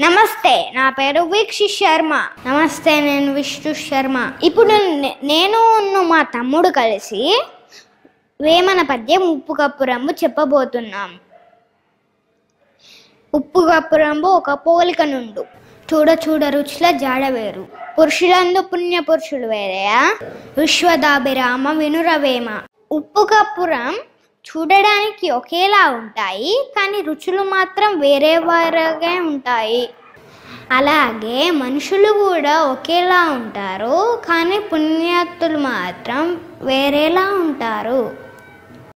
నమస్తే నా పేరు వీక్షి శర్మ నమస్తే నేను విష్ణు శర్మ ఇప్పుడు నే- నేను ఉన్న మా తమ్ముడు కలిసి వేమన పద్యం ఉప్పు కప్పు రంబు చెప్పబోతున్నాం ఉప్పు కప్పు రంబు ఒక పోలిక నుండు చూడ చూడ రుచుల జాడ వేరు పురుషులందు పుణ్య పురుషులు వేరేయా విశ్వదాభిరామ వినురవేమ ఉప్పు కప్పురం చూడడానికి ఒకేలా ఉంటాయి కానీ రుచులు మాత్రం వేరే వేరేగా ఉంటాయి అలాగే మనుషులు కూడా ఒకేలా ఉంటారు కానీ పుణ్యాత్తులు మాత్రం వేరేలా ఉంటారు